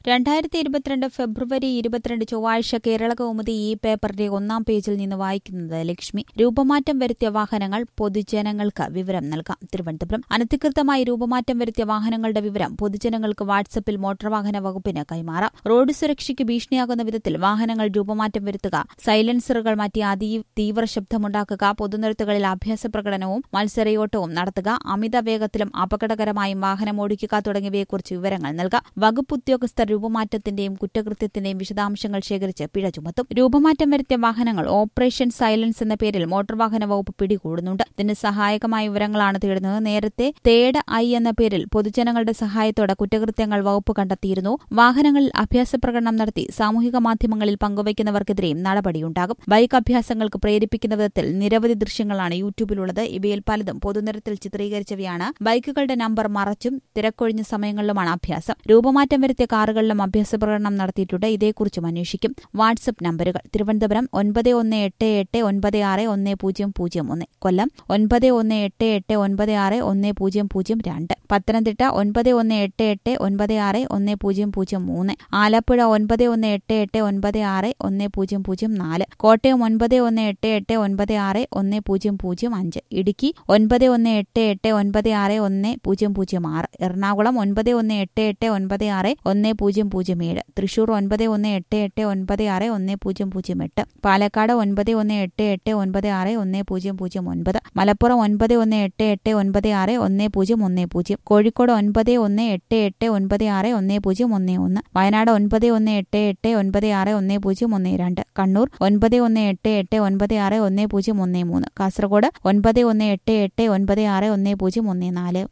രണ്ടായിരത്തി ഇരുപത്തിരണ്ട് ഫെബ്രുവരി ഇരുപത്തിരണ്ട് ചൊവ്വാഴ്ച കേരള കൗമുദി ഈ പേപ്പറിന്റെ ഒന്നാം പേജിൽ നിന്ന് വായിക്കുന്നത് ലക്ഷ്മി രൂപമാറ്റം വരുത്തിയ വാഹനങ്ങൾ പൊതുജനങ്ങൾക്ക് വിവരം നൽകാം തിരുവനന്തപുരം അനധികൃതമായി രൂപമാറ്റം വരുത്തിയ വാഹനങ്ങളുടെ വിവരം പൊതുജനങ്ങൾക്ക് വാട്സപ്പിൽ മോട്ടോർ വാഹന വകുപ്പിന് കൈമാറാം റോഡ് സുരക്ഷയ്ക്ക് ഭീഷണിയാകുന്ന വിധത്തിൽ വാഹനങ്ങൾ രൂപമാറ്റം വരുത്തുക സൈലൻസറുകൾ മാറ്റി അതി തീവ്ര ശബ്ദമുണ്ടാക്കുക പൊതുനിരത്തുകളിൽ അഭ്യാസ പ്രകടനവും മത്സരയോട്ടവും നടത്തുക അമിത വേഗത്തിലും അപകടകരമായും വാഹനം ഓടിക്കുക തുടങ്ങിയവയെക്കുറിച്ച് വിവരങ്ങൾ നൽകാം വകുപ്പ് ഉദ്യോഗസ്ഥർ രൂപമാറ്റത്തിന്റെയും കുറ്റകൃത്യത്തിന്റെയും വിശദാംശങ്ങൾ ശേഖരിച്ച് പിഴ ചുമത്തും രൂപമാറ്റം വരുത്തിയ വാഹനങ്ങൾ ഓപ്പറേഷൻ സൈലൻസ് എന്ന പേരിൽ മോട്ടോർ വാഹന വകുപ്പ് പിടികൂടുന്നുണ്ട് ഇതിന് സഹായകമായ വിവരങ്ങളാണ് തേടുന്നത് നേരത്തെ തേട് ഐ എന്ന പേരിൽ പൊതുജനങ്ങളുടെ സഹായത്തോടെ കുറ്റകൃത്യങ്ങൾ വകുപ്പ് കണ്ടെത്തിയിരുന്നു വാഹനങ്ങളിൽ അഭ്യാസ പ്രകടനം നടത്തി സാമൂഹിക മാധ്യമങ്ങളിൽ പങ്കുവയ്ക്കുന്നവർക്കെതിരെയും നടപടിയുണ്ടാകും ബൈക്ക് അഭ്യാസങ്ങൾക്ക് പ്രേരിപ്പിക്കുന്ന വിധത്തിൽ നിരവധി ദൃശ്യങ്ങളാണ് യൂട്യൂബിലുള്ളത് ഇവയിൽ പലതും പൊതുനിരത്തിൽ ചിത്രീകരിച്ചവയാണ് ബൈക്കുകളുടെ നമ്പർ മറച്ചും തിരക്കൊഴിഞ്ഞ സമയങ്ങളിലുമാണ് അഭ്യാസം രൂപമാറ്റം വരുത്തിയ കാറുകളിലും അഭ്യാസ പ്രകടനം നടത്തിയിട്ടുണ്ട് ഇതേക്കുറിച്ചും അന്വേഷിക്കും വാട്സ്ആപ്പ് നമ്പറുകൾ തിരുവനന്തപുരം ഒൻപത് ഒന്ന് എട്ട് എട്ട് ഒൻപത് ആറ് ഒന്ന് പൂജ്യം പൂജ്യം ഒന്ന് കൊല്ലം ഒൻപത് ഒന്ന് എട്ട് എട്ട് ഒൻപത് ആറ് ഒന്ന് പൂജ്യം പൂജ്യം രണ്ട് പത്തനംതിട്ട ഒൻപത് ഒന്ന് എട്ട് എട്ട് ഒൻപത് ആറ് ഒന്ന് പൂജ്യം പൂജ്യം മൂന്ന് ആലപ്പുഴ ഒൻപത് ഒന്ന് എട്ട് എട്ട് ഒൻപത് ആറ് ഒന്ന് പൂജ്യം പൂജ്യം നാല് കോട്ടയം ഒൻപത് ഒന്ന് എട്ട് എട്ട് ഒൻപത് ആറ് ഒന്ന് പൂജ്യം പൂജ്യം അഞ്ച് ഇടുക്കി ഒൻപത് ഒന്ന് എട്ട് എട്ട് ഒൻപത് ആറ് ഒന്ന് പൂജ്യം പൂജ്യം ആറ് എറണാകുളം ഒൻപത് ഒന്ന് എട്ട് എട്ട് ഒൻപത് ആറ് ഒന്ന് പൂജ്യം പൂജ്യം ഏഴ് തൃശൂർ ഒൻപത് ഒന്ന് എട്ട് എട്ട് ഒൻപത് ആറ് ഒന്ന് പൂജ്യം പൂജ്യം എട്ട് പാലക്കാട് ഒൻപത് ഒന്ന് എട്ട് എട്ട് ഒൻപത് ആറ് ഒന്ന് പൂജ്യം പൂജ്യം ഒൻപത് മലപ്പുറം ഒൻപത് ഒന്ന് എട്ട് എട്ട് ഒൻപത് ആറ് ഒന്ന് പൂജ്യം ഒന്ന് പൂജ്യം കോഴിക്കോട് ഒൻപത് ഒന്ന് എട്ട് എട്ട് ഒൻപത് ആറ് ഒന്ന് പൂജ്യം ഒന്ന് ഒന്ന് വയനാട് ഒൻപത് ഒന്ന് എട്ട് എട്ട് ഒൻപത് ആറ് ഒന്ന് പൂജ്യം ഒന്ന് രണ്ട് കണ്ണൂർ ഒൻപത് ഒന്ന് എട്ട് എട്ട് ഒൻപത് ആറ് ഒന്ന് പൂജ്യം ഒന്ന് മൂന്ന് കാസർഗോഡ് ഒൻപത് ഒന്ന് എട്ട് എട്ട് ഒൻപത് ആറ് ഒന്ന് പൂജ്യം ഒന്ന് നാല്